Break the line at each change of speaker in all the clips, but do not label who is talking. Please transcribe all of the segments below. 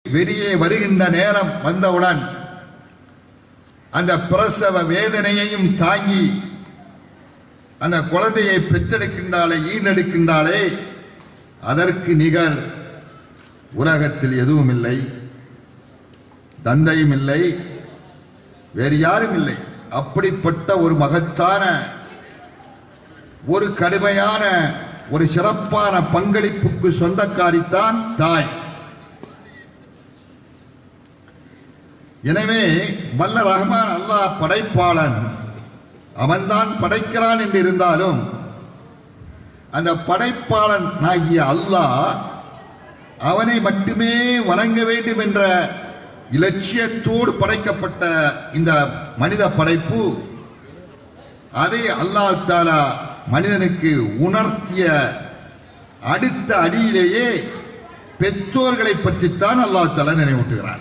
வெளியே வருகின்ற நேரம் வந்தவுடன் அந்த பிரசவ வேதனையையும் தாங்கி அந்த குழந்தையை பெற்றெடுக்கின்றாளே ஈண்டெடுக்கின்றாளே அதற்கு நிகர் உலகத்தில் எதுவும் இல்லை தந்தையும் இல்லை வேறு யாரும் இல்லை அப்படிப்பட்ட ஒரு மகத்தான ஒரு கடுமையான ஒரு சிறப்பான பங்களிப்புக்கு சொந்தக்காரித்தான் தாய் எனவே வல்ல ரஹ்மான் அல்லாஹ் படைப்பாளன் அவன்தான் படைக்கிறான் என்று இருந்தாலும் அந்த படைப்பாளன் ஆகிய அல்லாஹ் அவனை மட்டுமே வணங்க வேண்டும் என்ற இலட்சியத்தோடு படைக்கப்பட்ட இந்த மனித படைப்பு அதை அல்லாஹ் தாலா மனிதனுக்கு உணர்த்திய அடுத்த அடியிலேயே பெற்றோர்களை பற்றித்தான் அல்லாஹ் தாலா நினைவூட்டுகிறான்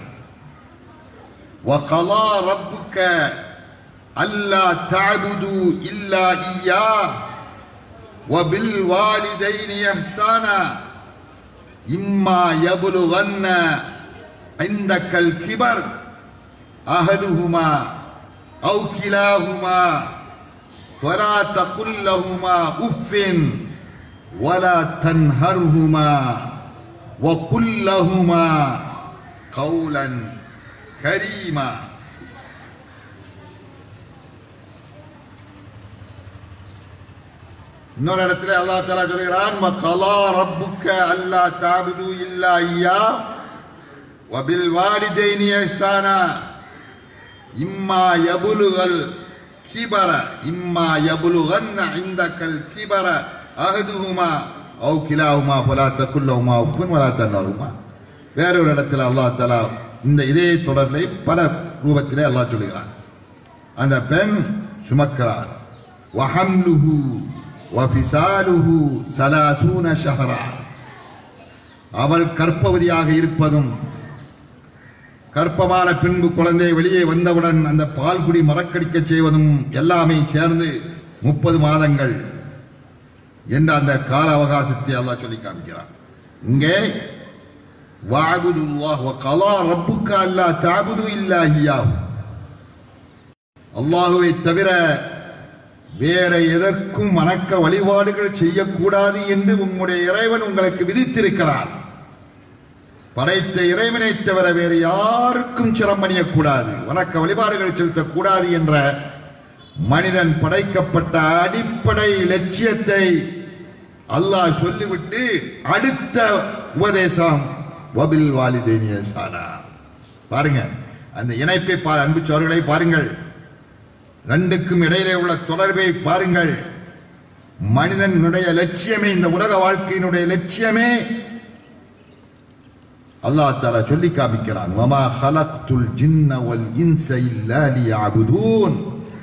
وقضى ربك ألا تعبدوا إلا إياه وبالوالدين إحسانا إما يبلغن عندك الكبر أحدهما أو كلاهما فلا تقل لهما أف ولا تنهرهما وقل لهما قولا كريما இன்னொரு இடத்துல அல்லா தலா சொல்கிறான் கலா ரப்புக்க அல்லா தாபுது இல்லா ஐயா வபில் வாலிதைனி இஹ்சானா இம்மா யபுலுகல் கிபர இம்மா யபுலுகன் இந்தக்கல் கிபர அஹதுஹுமா அவு கிலாஹுமா ஃபலா தகுல்லஹுமா உஃபுன் வலா தன்னருமா வேறொரு இடத்துல அல்லாஹ் தலா இந்த இதே தொடரிலே பல ரூபத்திலே அல்லாஹ் சொல்லுகிறான் அந்த பெண் சுமக்கிறார் வஹம்லுஹு வஃபிசாலுஹு சலாசூன ஷஹரா அவள் கற்பவதியாக இருப்பதும் கற்பமான பின்பு குழந்தை வெளியே வந்தவுடன் அந்த பால்குடி மறக்கடிக்க செய்வதும் எல்லாமே சேர்ந்து முப்பது மாதங்கள் என்ற அந்த கால அவகாசத்தை அல்லாஹ் சொல்லி காமிக்கிறான் இங்கே வாகுதுல்லாஹ் வகலா ரப்புக்க அல்லா தாபுது இல்லா இய்யாஹு அல்லாஹுவை தவிர வேற எதற்கும் வணக்க வழிபாடுகள் செய்யக்கூடாது என்று உம்முடைய இறைவன் உங்களுக்கு விதித்திருக்கிறார் படைத்த இறைவனை தவிர வேறு யாருக்கும் சிரமணியக்கூடாது வணக்க வழிபாடுகள் செலுத்தக்கூடாது என்ற மனிதன் படைக்கப்பட்ட அடிப்படை லட்சியத்தை அல்லாஹ் சொல்லிவிட்டு அடுத்த உபதேசம் வபில் வாலிதேனிய சானா பாருங்க அந்த இணைப்பை பார் அன்பு சோர்களை பாருங்கள் ரெண்டுக்கும் இடையிலே உள்ள தொடர்பை பாருங்கள் மனிதனுடைய லட்சியமே இந்த உலக வாழ்க்கையினுடைய லட்சியமே அல்லாஹ் தாலா சொல்லி காமிக்கிறான் வமா ஹலக்துல் ஜின்ன வல் இன்ச இல்லா லியஅபுதூன்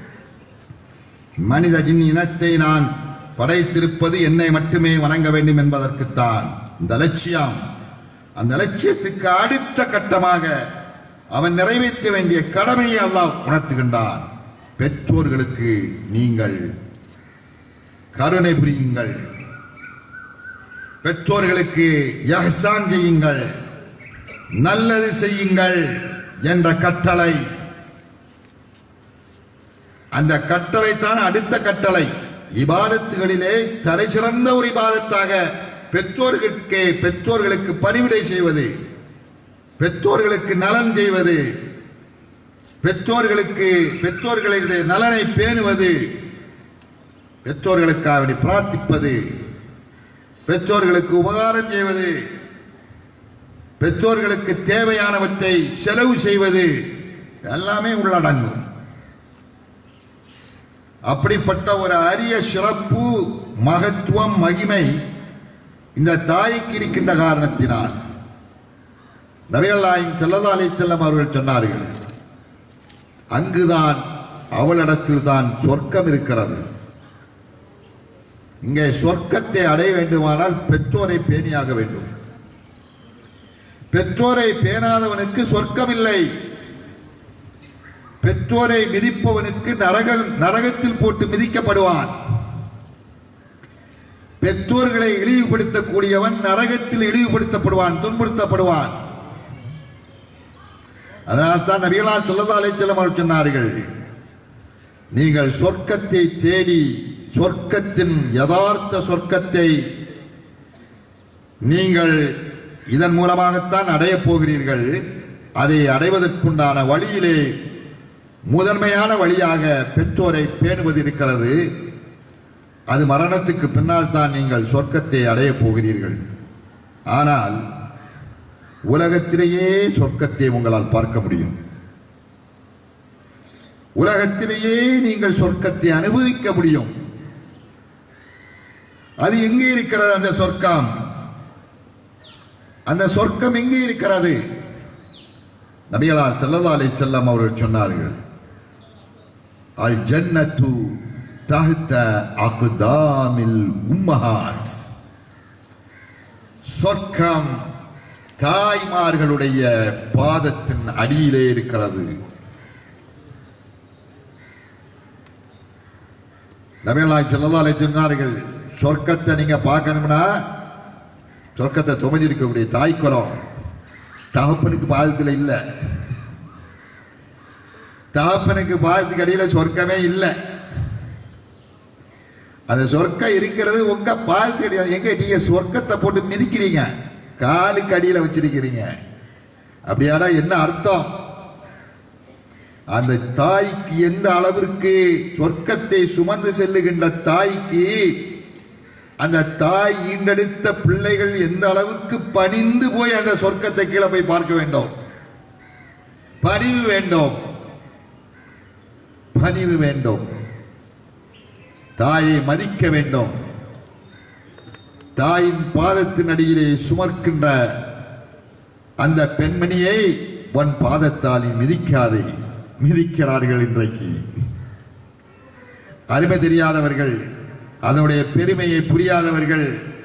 மனித ஜின் இனத்தை நான் படைத்திருப்பது என்னை மட்டுமே வணங்க வேண்டும் என்பதற்குத்தான் இந்த லட்சியம் அந்த லட்சியத்துக்கு அடுத்த கட்டமாக அவன் நிறைவேற்ற வேண்டிய கடமையை அல்லாஹ் உணர்த்துகின்றான் பெற்றோர்களுக்கு நீங்கள் கருணை புரியுங்கள் பெற்றோர்களுக்கு யஹ்சான் செய்யுங்கள் நல்லது செய்யுங்கள் என்ற கட்டளை அந்த கட்டளை தான் அடுத்த கட்டளை இபாதத்துகளிலே தலை சிறந்த ஒரு இபாதத்தாக பெற்றோர்களுக்கு பெற்றோர்களுக்கு பணிவிடை செய்வது பெற்றோர்களுக்கு நலன் செய்வது பெற்றோர்களுக்கு பெற்றோர்களுடைய நலனை பேணுவது பெற்றோர்களுக்காக பிரார்த்திப்பது பெற்றோர்களுக்கு உபகாரம் செய்வது பெற்றோர்களுக்கு தேவையானவற்றை செலவு செய்வது எல்லாமே உள்ளடங்கும் அப்படிப்பட்ட ஒரு அரிய சிறப்பு மகத்துவம் மகிமை இந்த தாய்க்கு இருக்கின்ற காரணத்தினால் நபிகள்நாயகம் செல்லல்லா அலை செல்லம் அவர்கள் சொன்னார்கள் அங்குதான் அவளிடத்தில் தான் சொர்க்கம் இருக்கிறது இங்கே சொர்க்கத்தை அடைய வேண்டுமானால் பெற்றோரை பேணியாக வேண்டும் பெற்றோரை பேணாதவனுக்கு சொர்க்கம் இல்லை பெற்றோரை மிதிப்பவனுக்கு நரக நரகத்தில் போட்டு மிதிக்கப்படுவான் பெற்றோர்களை இழிவுபடுத்தக்கூடியவன் நரகத்தில் இழிவுபடுத்தப்படுவான் துன்புறுத்தப்படுவான் அதனால்தான் நபிகளா சொல்லதா அலைச்சலம் அவர் சொன்னார்கள் நீங்கள் சொர்க்கத்தை தேடி சொர்க்கத்தின் யதார்த்த சொர்க்கத்தை நீங்கள் இதன் மூலமாகத்தான் அடையப் போகிறீர்கள் அதை அடைவதற்குண்டான வழியிலே முதன்மையான வழியாக பெற்றோரை பேணுவது இருக்கிறது அது மரணத்துக்கு பின்னால் தான் நீங்கள் சொர்க்கத்தை அடையப் போகிறீர்கள் ஆனால் உலகத்திலேயே சொர்க்கத்தை உங்களால் பார்க்க முடியும் உலகத்திலேயே நீங்கள் சொர்க்கத்தை அனுபவிக்க முடியும் அது எங்கே இருக்கிறது அந்த சொர்க்கம் அந்த சொர்க்கம் எங்கே இருக்கிறது நபிகளார் ஸல்லல்லாஹு அலைஹி செல்லம் அவர்கள் சொன்னார்கள் அல் ஜன்னத்து தஹ்த அக்தாமில் உம்மஹாத் சொர்க்கம் தாய்மார்களுடைய பாதத்தின் அடியிலே இருக்கிறது நபிகளார் ஸல்லல்லாஹு அலைஹி சொன்னார்கள் சொர்க்கத்தை நீங்க பார்க்கணும்னா சொர்க்கத்தை துமஞ்சிருக்கக்கூடிய தாய்க்குளம் தகப்பனுக்கு பாதத்தில் இல்லை தகப்பனுக்கு பாதத்துக்கு அடியில சொர்க்கமே இல்லை அந்த சொர்க்கம் இருக்கிறது உங்க பாதத்துக்கு அடியில எங்க நீங்க சொர்க்கத்தை போட்டு மிதிக்கிறீங்க காலுக்கு அடியில வச்சிருக்கிறீங்க அப்படியாடா என்ன அர்த்தம் அந்த தாய்க்கு எந்த அளவிற்கு சொர்க்கத்தை சுமந்து செல்லுகின்ற தாய்க்கு அந்த தாய் ஈண்டெடுத்த பிள்ளைகள் எந்த அளவுக்கு பணிந்து போய் அந்த சொர்க்கத்தை கீழே போய் பார்க்க வேண்டும் பணிவு வேண்டும் பணிவு வேண்டும் தாயை மதிக்க வேண்டும் தாயின் பாதத்தின் அடியிலே சுமர்க்கின்ற அந்த பெண்மணியை உன் பாதத்தால் நீ மிதிக்காதே மிதிக்கிறார்கள் இன்றைக்கு அருமை தெரியாதவர்கள் அதனுடைய பெருமையை புரியாதவர்கள்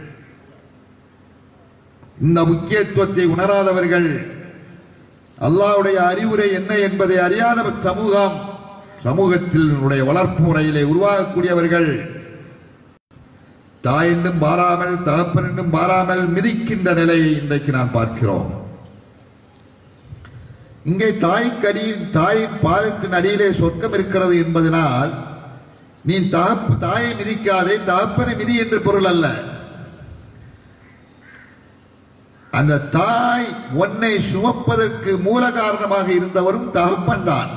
இந்த முக்கியத்துவத்தை உணராதவர்கள் அல்லாஹ்வுடைய அறிவுரை என்ன என்பதை அறியாத சமூகம் சமூகத்தில் உடைய வளர்ப்பு முறையிலே உருவாகக்கூடியவர்கள் தாய் என்றும் பாராமல் தகப்பன் என்றும் பாராமல் மிதிக்கின்ற நிலையை இன்றைக்கு நாம் பார்க்கிறோம் இங்கே தாய்க்கடி தாயின் பாதத்தின் அடியிலே சொர்க்கம் இருக்கிறது என்பதனால் நீ தகப்பு தாயை மிதிக்காதே தகப்பனை மிதி என்று பொருள் அல்ல அந்த தாய் உன்னை சுமப்பதற்கு மூல காரணமாக இருந்தவரும் தகப்பன் தான்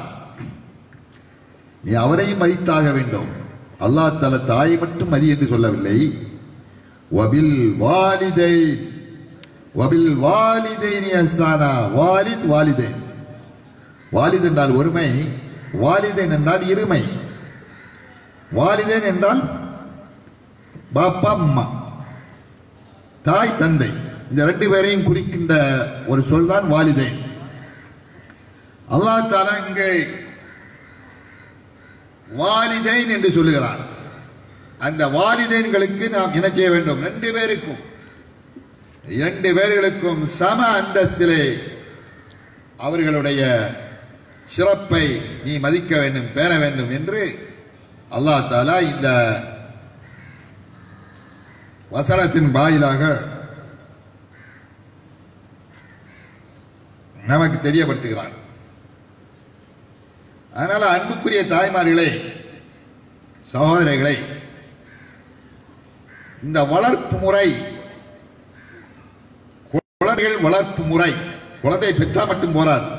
நீ அவரையும் மதித்தாக வேண்டும் அல்லாஹ் தல தாயை மட்டும் மதி என்று சொல்லவில்லை வபில் வாலிதை வபில் வாலிதைனி அசானா வாலித் வாலிதைன் வாலித் என்றால் ஒருமை வாலிதைன் என்றால் இருமை வாலிதேன் என்றால் பாப்பா அம்மா தாய் தந்தை இந்த ரெண்டு பேரையும் குறிக்கின்ற ஒரு சொல் தான் வாலிதேன் அல்லாஹ் தாலா இங்கே வாலிதைன் என்று சொல்லுகிறார் அந்த வாலிதைன்களுக்கு நாம் என்ன செய்ய வேண்டும் ரெண்டு பேருக்கும் இரண்டு பேர்களுக்கும் சம அந்தஸ்திலே அவர்களுடைய சிறப்பை நீ மதிக்க வேண்டும் பேண வேண்டும் என்று அல்லாஹ் தாலா இந்த வசனத்தின் வாயிலாக நமக்கு தெரியப்படுத்துகிறார் அதனால அன்புக்குரிய தாய்மார்களே சகோதரிகளை இந்த வளர்ப்பு முறை குழந்தைகள் வளர்ப்பு முறை குழந்தை பெற்றா மட்டும் போராது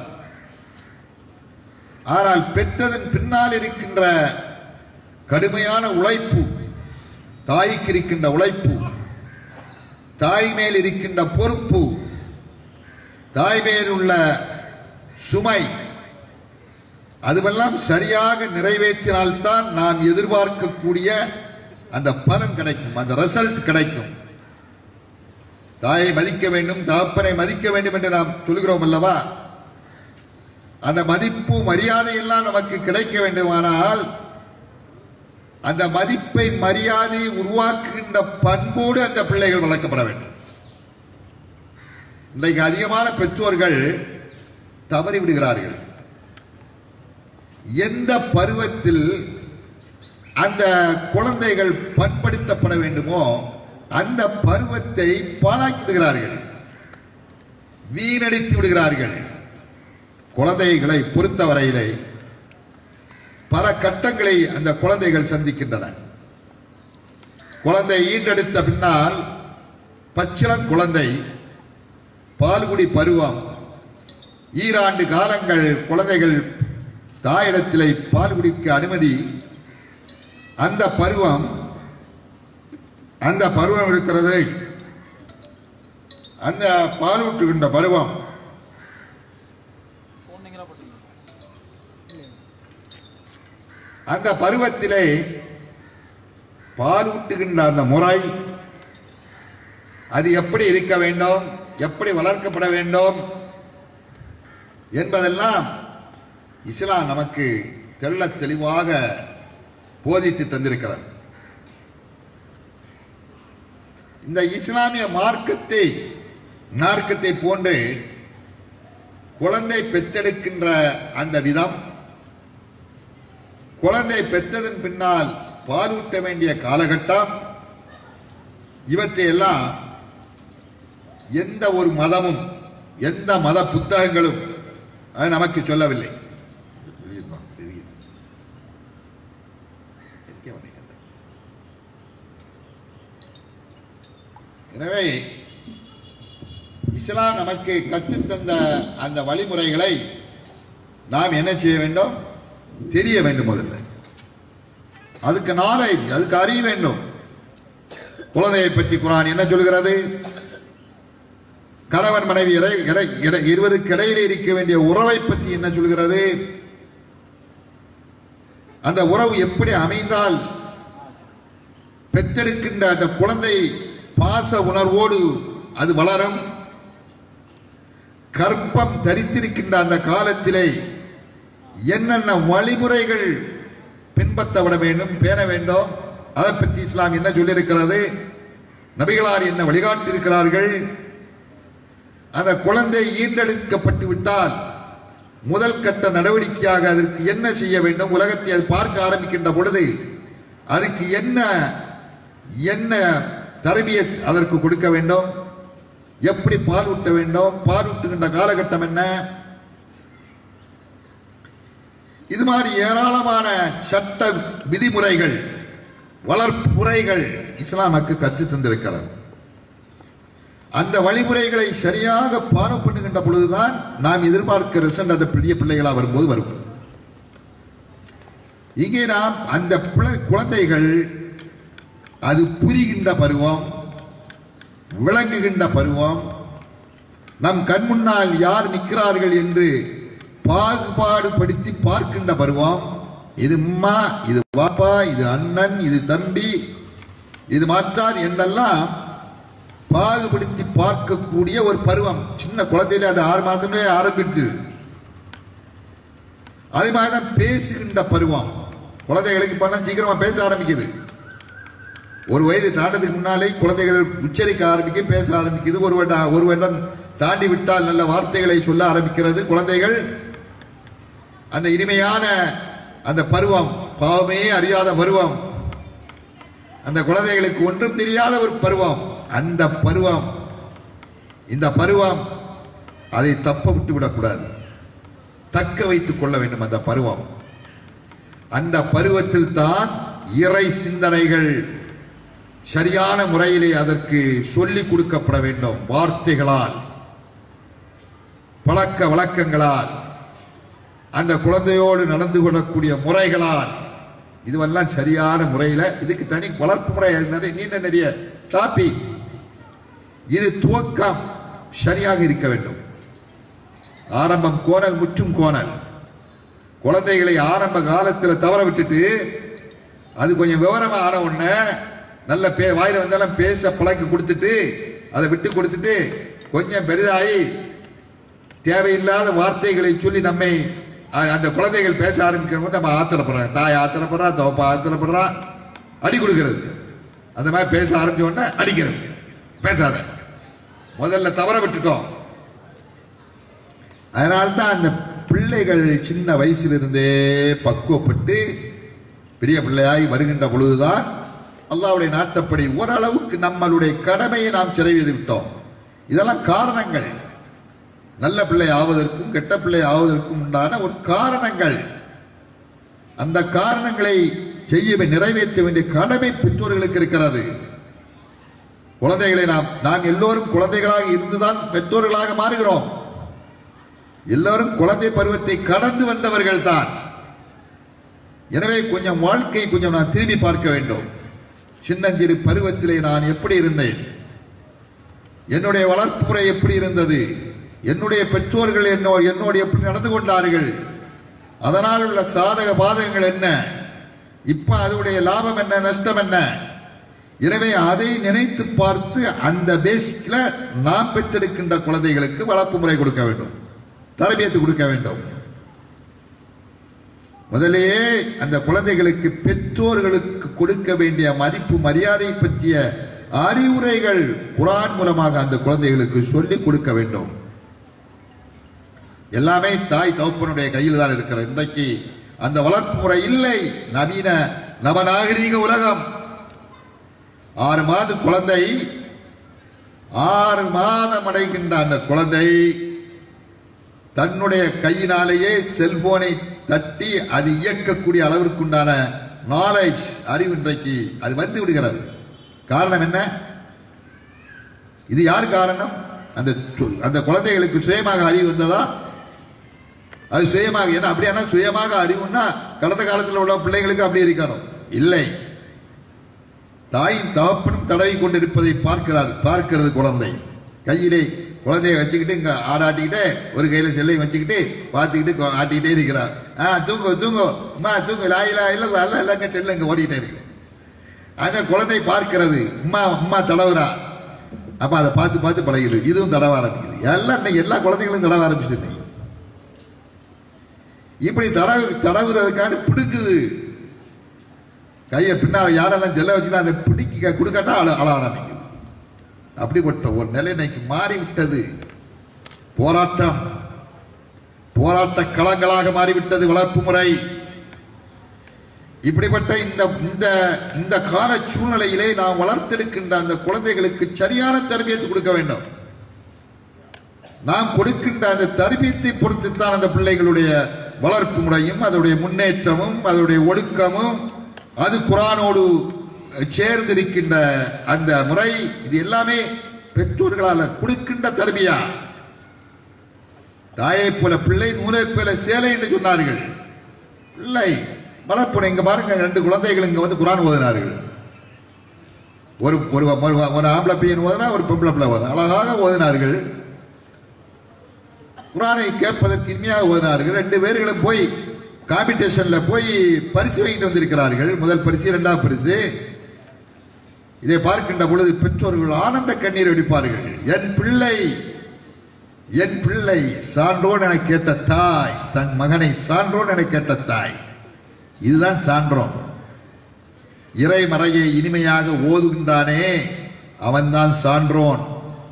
ஆனால் பெற்றதன் பின்னால் இருக்கின்ற கடுமையான உழைப்பு தாய்க்கு இருக்கின்ற உழைப்பு தாய் மேல் இருக்கின்ற பொறுப்பு தாய் மேல் உள்ள சுமை அதுவெல்லாம் சரியாக நிறைவேற்றினால்தான் நாம் எதிர்பார்க்கக்கூடிய அந்த பலன் கிடைக்கும் அந்த ரிசல்ட் கிடைக்கும் தாயை மதிக்க வேண்டும் தகப்பனை மதிக்க வேண்டும் என்று நாம் சொல்கிறோம் அல்லவா அந்த மதிப்பு மரியாதை எல்லாம் நமக்கு கிடைக்க வேண்டுமானால் அந்த மதிப்பை மரியாதையை உருவாக்குகின்ற பண்போடு அந்த பிள்ளைகள் வளர்க்கப்பட வேண்டும் இன்றைக்கு அதிகமான பெற்றோர்கள் தவறி விடுகிறார்கள் எந்த பருவத்தில் அந்த குழந்தைகள் பண்படுத்தப்பட வேண்டுமோ அந்த பருவத்தை பாழாக்கி விடுகிறார்கள் வீணடித்து விடுகிறார்கள் குழந்தைகளை பொறுத்தவரையிலே பல கட்டங்களை அந்த குழந்தைகள் சந்திக்கின்றன குழந்தை ஈண்டெடுத்த பின்னால் பச்சிளம் குழந்தை பால்குடி பருவம் ஈராண்டு காலங்கள் குழந்தைகள் தாயிடத்திலே பால் குடிக்க அனுமதி அந்த பருவம் அந்த பருவம் இருக்கிறது அந்த பாலூட்டுகின்ற பருவம்
போனீங்களா போட்டீங்க
அந்த பருவத்திலே பாலூட்டுகின்ற அந்த முறை அது எப்படி இருக்க வேண்டும் எப்படி வளர்க்கப்பட வேண்டும் என்பதெல்லாம் இஸ்லாம் நமக்கு தெள்ளத் தெளிவாக போதித்து தந்திருக்கிறது இந்த இஸ்லாமிய மார்க்கத்தை மார்க்கத்தை போன்று குழந்தை பெற்றெடுக்கின்ற அந்த விதம் குழந்தை பெற்றதன் பின்னால் பாலூட்ட வேண்டிய காலகட்டம் இவற்றை எல்லாம் எந்த ஒரு மதமும் எந்த மத புத்தகங்களும் அது நமக்கு சொல்லவில்லை எனவே இஸ்லாம் நமக்கு கற்றுத் தந்த அந்த வழிமுறைகளை நாம் என்ன செய்ய வேண்டும் தெரிய வேண்டும் முதல்ல அதுக்கு நாலேஜ் அதுக்கு அறிய வேண்டும் குழந்தையை பற்றி குரான் என்ன சொல்கிறது கணவன் மனைவி இறை- இறை- இறை- இருவருக்கு இடையிலே இருக்க வேண்டிய உறவை பற்றி என்ன சொல்கிறது அந்த உறவு எப்படி அமைந்தால் பெற்றெடுக்கின்ற அந்த குழந்தை பாச உணர்வோடு அது வளரும் கற்பம் தரித்திருக்கின்ற அந்த காலத்திலே என்னென்ன வழிமுறைகள் பின்பற்றப்பட வேண்டும் பேண வேண்டும் அதை பற்றி இஸ்லாம் என்ன சொல்லியிருக்கிறது நபிகளார் என்ன வழிகாட்டியிருக்கிறார்கள் அந்த குழந்தை ஈண்டெடுக்கப்பட்டு விட்டால் முதல் கட்ட நடவடிக்கையாக அதற்கு என்ன செய்ய வேண்டும் உலகத்தை அது பார்க்க ஆரம்பிக்கின்ற பொழுது அதுக்கு என்ன என்ன தரபியை அதற்கு கொடுக்க வேண்டும் எப்படி பால் ஊட்ட வேண்டும் பால் ஊட்டுகின்ற காலகட்டம் என்ன இது மாதிரி ஏராளமான சட்ட விதிமுறைகள் வளர்ப்புமுறைகள் இஸ்லாம் நமக்கு கற்றுத் தந்திருக்கிறது அந்த வழிமுறைகளை சரியாக பாலோ பண்ணுகின்ற பொழுதுதான் நாம் எதிர்பார்க்கிற ரிசல்ட் அந்த பெரிய பிள்ளைகளா வரும்போது வரும் இங்கே நாம் அந்த பிள்ளை- குழந்தைகள் அது புரிகின்ற பருவம் விளங்குகின்ற பருவம் நம் கண் முன்னால் யார் நிற்கிறார்கள் என்று பாகுபாடுபடுத்தி பார்க்கின்ற பருவம் இது அம்மா இது பாப்பா இது அண்ணன் இது தம்பி இது மாற்றார் என்றெல்லாம் பாகுபடுத்தி பார்க்கக்கூடிய ஒரு பருவம் சின்ன குழந்தையில அது ஆறு மாசமே ஆரம்பிடுது அதே மாதிரி தான் பேசுகின்ற பருவம் குழந்தைகளுக்கு பண்ண சீக்கிரமா பேச ஆரம்பிக்குது ஒரு வயது தாண்டதுக்கு முன்னாலே குழந்தைகள் உச்சரிக்க ஆரம்பிக்கும் பேச ஆரம்பிக்குது ஒரு வருடம் ஒரு வருடம் தாண்டி விட்டால் நல்ல வார்த்தைகளை சொல்ல ஆரம்பிக்கிறது குழந்தைகள் அந்த இனிமையான அந்த பருவம் பாவமே அறியாத பருவம் அந்த குழந்தைகளுக்கு ஒன்றும் தெரியாத ஒரு பருவம் அந்த பருவம் இந்த பருவம் அதை தப்ப விட்டு விடக்கூடாது தக்க வைத்துக் கொள்ள வேண்டும் அந்த பருவம் அந்த பருவத்தில் தான் இறை சிந்தனைகள் சரியான முறையிலே அதற்கு சொல்லிக் கொடுக்கப்பட வேண்டும் வார்த்தைகளால் பழக்க வழக்கங்களால் அந்த குழந்தையோடு நடந்து கொள்ளக்கூடிய முறைகளால் இதுவெல்லாம் சரியான முறையில் இதுக்கு தனி வளர்ப்பு முறை அது நிறைய நீண்ட நிறைய டாபிக் இது துவக்கம் சரியாக இருக்க வேண்டும் ஆரம்பம் கோணல் முற்றும் கோணல் குழந்தைகளை ஆரம்ப காலத்தில் தவற விட்டுட்டு அது கொஞ்சம் விவரமா ஆன உடனே நல்ல பே வாயில வந்தாலும் பேச பழக்கி கொடுத்துட்டு அதை விட்டு கொடுத்துட்டு கொஞ்சம் பெரிதாகி தேவையில்லாத வார்த்தைகளை சொல்லி நம்மை அ- அந்த குழந்தைகள் பேச ஆரம்பிக்கிற போது நம்ம ஆத்திரப்படுறோம் தாய் ஆத்திரப்படுறா தோப்பா ஆத்திரப்படுறா அடி கொடுக்கிறது அந்த மாதிரி பேச ஆரம்பிச்ச உடனே அடிக்கிறது பேசாத முதல்ல தவற விட்டுட்டோம் அதனால்தான் அந்த பிள்ளைகள் சின்ன வயசிலிருந்தே பக்குவப்பட்டு பெரிய பிள்ளையாகி வருகின்ற பொழுதுதான் அல்லாஹ்வுடைய நாட்டப்படி ஓரளவுக்கு நம்மளுடைய கடமையை நாம் நிறைவேற்றி விட்டோம் இதெல்லாம் காரணங்கள் நல்ல பிள்ளை ஆவதற்கும் கெட்ட பிள்ளை ஆவதற்கும் உண்டான ஒரு காரணங்கள் அந்த காரணங்களை செய்ய வே- நிறைவேற்ற வேண்டிய கடமை பெற்றோர்களுக்கு இருக்கிறது குழந்தைகளை நாம் நாம் எல்லோரும் குழந்தைகளாக இருந்துதான் பெற்றோர்களாக மாறுகிறோம் எல்லோரும் குழந்தை பருவத்தை கடந்து வந்தவர்கள் தான் எனவே கொஞ்சம் வாழ்க்கையை கொஞ்சம் நான் திரும்பி பார்க்க வேண்டும் சின்னஞ்சிறு பருவத்திலே நான் எப்படி இருந்தேன் என்னுடைய வளர்ப்பு முறை எப்படி இருந்தது என்னுடைய பெற்றோர்கள் என்னோ என்னோடு எப்படி நடந்து கொண்டார்கள் அதனால் உள்ள சாதக பாதகங்கள் என்ன இப்ப அதனுடைய லாபம் என்ன நஷ்டம் என்ன எனவே அதை நினைத்து பார்த்து அந்த பேசிக்ல நாம் பெற்றெடுக்கின்ற குழந்தைகளுக்கு வளர்ப்பு முறை கொடுக்க வேண்டும் தரபியத்து கொடுக்க வேண்டும் முதலேயே அந்த குழந்தைகளுக்கு பெற்றோர்களுக்கு கொடுக்க வேண்டிய மதிப்பு மரியாதை பற்றிய அறிவுரைகள் குரான் மூலமாக அந்த குழந்தைகளுக்கு சொல்லிக் கொடுக்க வேண்டும் எல்லாமே தாய் தகப்பனுடைய கையில் தான் இருக்கிற இன்றைக்கு அந்த வளர்ப்பு முறை இல்லை நவீன நவநாகரீக உலகம் ஆறு மாத குழந்தை ஆறு மாதம் அடைகின்ற அந்த குழந்தை தன்னுடைய கையினாலேயே செல்போனை தட்டி அது இயக்கக்கூடிய அளவிற்குண்டான நாலேஜ் அறிவு இன்றைக்கு அது வந்து விடுகிறது காரணம் என்ன இது யார் காரணம் அந்த சு- அந்த குழந்தைகளுக்கு சுயமாக அறிவு வந்ததா அது சுயமாக என்ன அப்படியானா சுயமாக அறிவுன்னா கடந்த காலத்தில் உள்ள பிள்ளைகளுக்கு அப்படி இருக்கணும் இல்லை தாயும் தகப்பனும் தடவி கொண்டிருப்பதை பார்க்கிறார் பார்க்கிறது குழந்தை கையிலே குழந்தையை வச்சுக்கிட்டு இங்க ஆடாட்டிக்கிட்டே ஒரு கையில செல்லையும் வச்சுக்கிட்டு பார்த்துக்கிட்டு கொ- ஆட்டிக்கிட்டே இருக்கிறார் ஆ தூங்கு தூங்கு அம்மா தூங்கு லாயிலா இல்ல இல்ல இல்லங்க செல்ல இங்க ஓடிட்டே இருக்கு அந்த குழந்தை பார்க்கிறது அம்மா அம்மா தடவுறா அப்ப அதை பார்த்து பார்த்து பழகிடுது இதுவும் தடவ ஆரம்பிக்குது எல்லாம் இன்னைக்கு எல்லா குழந்தைகளும் தடவ ஆரம்பிச்சு இன்னைக்கு இப்படி தடவு தடவுறதுக்காக பிடிக்குது கையை பின்னால் யாரெல்லாம் செல்ல வச்சுக்கலாம் அதை பிடிக்க கொடுக்காட்டா அழ அழ ஆரம்பிக்குது அப்படிப்பட்ட ஒரு நிலை இன்னைக்கு மாறிவிட்டது போராட்டம் போராட்ட களங்களாக மாறிவிட்டது வளர்ப்பு முறை இப்படிப்பட்ட இந்த இந்த இந்த கால சூழ்நிலையிலே நாம் வளர்த்தெடுக்கின்ற அந்த குழந்தைகளுக்கு சரியான தரபியத்தை கொடுக்க வேண்டும் நாம் கொடுக்கின்ற அந்த தரபியத்தை பொறுத்துத்தான் அந்த பிள்ளைகளுடைய வளர்ப்பு முறையும் அதனுடைய முன்னேற்றமும் அதனுடைய ஒழுக்கமும் அது குரானோடு சேர்ந்திருக்கின்ற அந்த முறை இது எல்லாமே பெற்றோர்களால் கொடுக்கின்ற தர்பியா தாயை போல பிள்ளை நூலை போல சேலை என்று சொன்னார்கள் இல்லை வளர்ப்பு இங்க பாருங்க ரெண்டு குழந்தைகள் இங்க வந்து குரான் ஓதினார்கள் ஒரு ஒரு ஒரு- ஒரு ஆம்பளை பையன் ஓதினா ஒரு பொம்பளை பிள்ளை ஓதுனா அழகாக ஓதினார்கள் குரானை கேட்பதற்கு இனிமையாக ஓதினார்கள் ரெண்டு பேர்களும் போய் காம்படிஷன்ல போய் பரிசு வாங்கிட்டு வந்திருக்கிறார்கள் முதல் பரிசு இரண்டாவது பரிசு இதை பார்க்கின்ற பொழுது பெற்றோர்கள் ஆனந்த கண்ணீர் வெடிப்பார்கள் என் பிள்ளை என் பிள்ளை சான்றோன் என கேட்ட தாய் தன் மகனை சான்றோன் என கேட்ட தாய் இதுதான் சான்றோன் இறைமறையை இனிமையாக ஓதுகின்றானே அவன்தான் சான்றோன்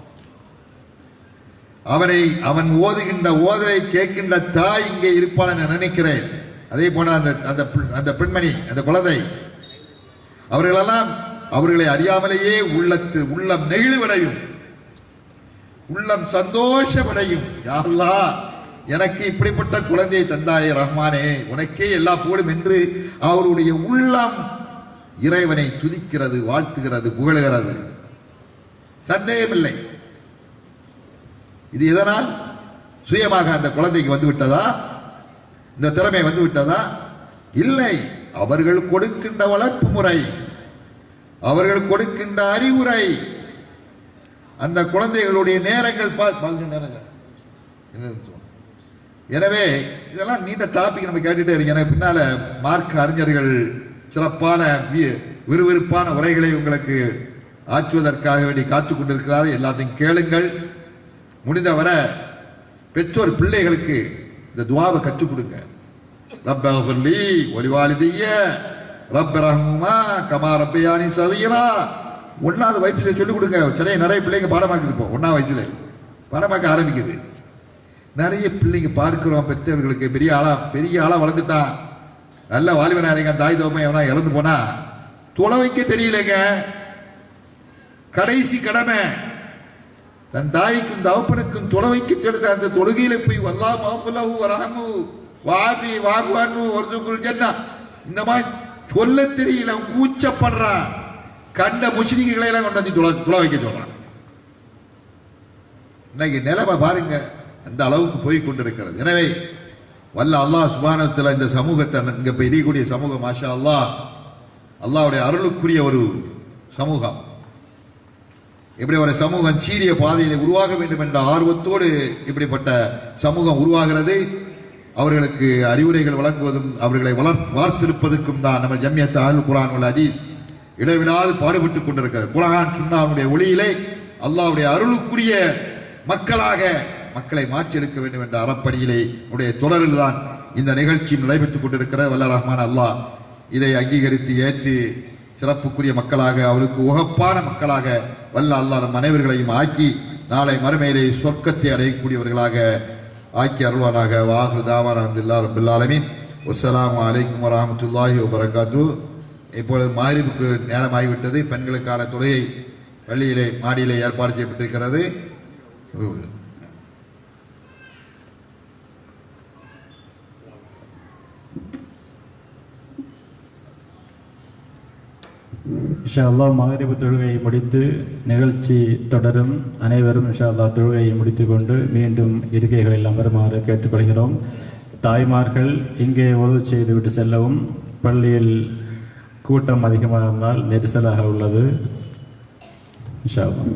அவனை அவன் ஓதுகின்ற ஓதலை கேட்கின்ற தாய் இங்கே இருப்பான் என நினைக்கிறேன் அதே போல அந்த அந்த பிள்- அந்த பெண்மணி அந்த குழந்தை அவர்களெல்லாம் அவர்களை அறியாமலேயே உள்ளத்தில் உள்ளம் நெகிழ்வடையும் உள்ளம் சந்தோஷமடையும் யா அல்லாஹ் எனக்கு இப்படிப்பட்ட குழந்தையை தந்தாயே ரஹ்மானே உனக்கே எல்லா புகழும் என்று அவருடைய உள்ளம் இறைவனை துதிக்கிறது வாழ்த்துகிறது புகழுகிறது சந்தேகமில்லை இது எதனால் சுயமாக அந்த குழந்தைக்கு வந்து விட்டதா இந்த திறமை வந்து விட்டதா இல்லை அவர்கள் கொடுக்கின்ற வளர்ப்பு முறை அவர்கள் கொடுக்கின்ற அறிவுரை அந்த குழந்தைகளுடைய நேரங்கள் பா- பாருங்க நேரங்கள். என்னன்னு சொல்லுங்க. எனவே இதெல்லாம் நீண்ட டாபிக் நம்ம கேட்டுட்டே இருக்கு எனக்கு பின்னால மார்க் அறிஞர்கள் சிறப்பான வி- விறுவிறுப்பான உரைகளை உங்களுக்கு ஆற்றுவதற்காக வேண்டி காத்துக் கொண்டிருக்கிறார்கள் எல்லாத்தையும் கேளுங்கள் முடிந்தவரை பெற்றோர் பிள்ளைகளுக்கு இந்த துவாவை கற்றுக் கொடுங்க ரப்ப சொல்லி ஒலிவாலிதிய ரப்ப ரஹ்முமா கமா ரப்பயானி சதீரா ஒன்னாவது வயசுல சொல்லிக் கொடுங்க சில நிறைய பிள்ளைங்க பாடமாக்குது இப்போ ஒன்னாவது வயசுல பாடமாக்க ஆரம்பிக்குது நிறைய பிள்ளைங்க பார்க்கிறோம் பெற்றவர்களுக்கு பெரிய ஆளா பெரிய ஆளா வளர்ந்துட்டான் நல்ல வாலிபனா இருங்க தாய் தோமை எவனா இறந்து போனா தொலை வைக்க தெரியலங்க கடைசி கடமை தன் தாய்க்கும் தகப்பனுக்கும் தொலைவைக்கு எடுத்த அந்த தொழுகையில போய் வல்லா மாஃபுலஹு வரஹமு வாபி வாகுவானு ஒருதுக்குள் ஜன்னா இந்த மாதிரி சொல்ல தெரியல அவன் கூச்சப்படுறான் கண்ட முஸ்லிம்களை எல்லாம் கொண்டு வந்து துள துள வைக்க சொல்றான் இன்னைக்கு நிலைமை பாருங்க அந்த அளவுக்கு போய் கொண்டிருக்கிறது எனவே வல்ல அல்லாஹ் சுபானத்தில் இந்த சமூகத்தை இங்க இப்ப எரியக்கூடிய சமூகம் மாஷா அல்லாஹ் அல்லாஹ்வுடைய அருளுக்குரிய ஒரு சமூகம் இப்படி ஒரு சமூகம் சீரிய பாதையில் உருவாக வேண்டும் என்ற ஆர்வத்தோடு இப்படிப்பட்ட சமூகம் உருவாகிறது அவர்களுக்கு அறிவுரைகள் வழங்குவதும் அவர்களை வளர் வார்த்திருப்பதற்கும் தான் நம்ம ஜம்மியத் அல் குரான் உல் அஜீஸ் இடைவிடாது பாடுபட்டுக் கொண்டிருக்கிறது குரான் சுன்னாவுடைய ஒளியிலே அல்லாஹ்வுடைய அருளுக்குரிய மக்களாக மக்களை மாற்றியெடுக்க வேண்டும் என்ற அறப்பணியிலே உடைய தொடரில் தான் இந்த நிகழ்ச்சியும் நடைபெற்றுக் கொண்டிருக்கிற வல்ல ரஹ்மான் அல்லாஹ் இதை அங்கீகரித்து ஏற்று சிறப்புக்குரிய மக்களாக அவருக்கு உகப்பான மக்களாக வல்ல அல்லாஹ் நம் அனைவர்களையும் ஆக்கி நாளை மறுமையிலே சொர்க்கத்தை அடையக்கூடியவர்களாக ஆக்கி அருள்வானாக வாஹு தாவான் அஹமதுல்லா ரபுல் ஆலமீன் வஸ்ஸலாமு அலைக்கும் வரஹ்மத்துல்லாஹி வபரகாத்து இப்பொழுது மாரிபுக்கு நேரமாகிவிட்டது பெண்களுக்கான தொழுகை பள்ளியிலே மாடியிலே ஏற்பாடு செய்யப்பட்டிருக்கிறது
இன்ஷா அல்லாஹ் மகரிபு தொழுகையை முடித்து நிகழ்ச்சி தொடரும் அனைவரும் இன்ஷா அல்லாஹ் தொழுகையை முடித்துக்கொண்டு மீண்டும் இருக்கைகளில் அமருமாறு கேட்டுக்கொள்கிறோம் தாய்மார்கள் இங்கே உதவி செய்துவிட்டு செல்லவும் பள்ளியில் கூட்டம் அதிகமாக இருந்தால் நெரிசலாக உள்ளது இன்ஷா அல்லாஹ்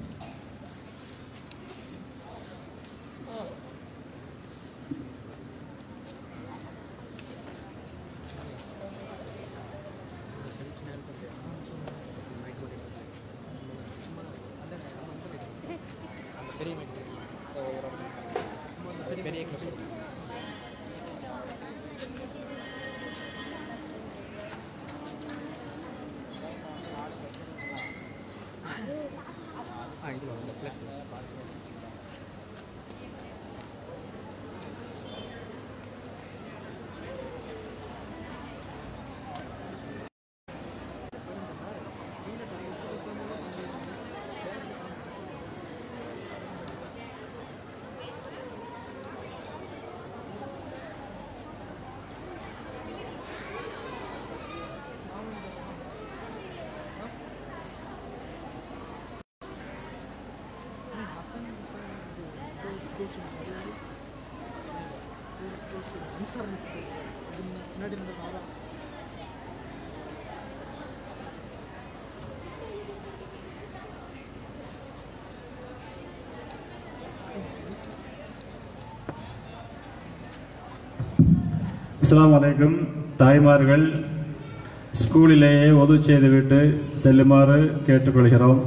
அஸ்ஸலாமு அலைக்கும் தாய்மார்கள் ஸ்கூலிலேயே உதவி செய்துவிட்டு செல்லுமாறு கேட்டுக்கொள்கிறோம்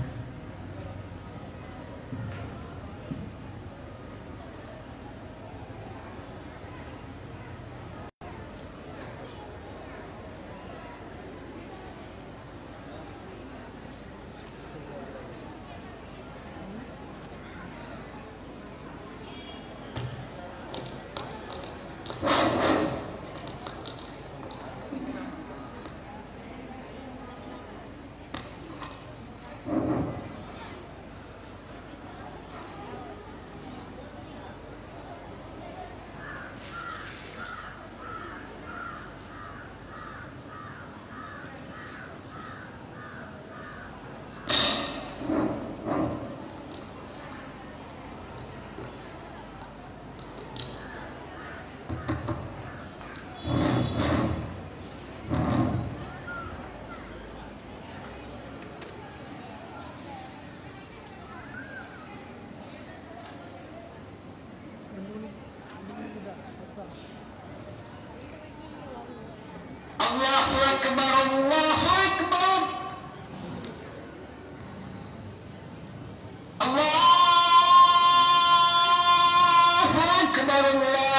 الله أكبر الله أكبر الله أكبر الله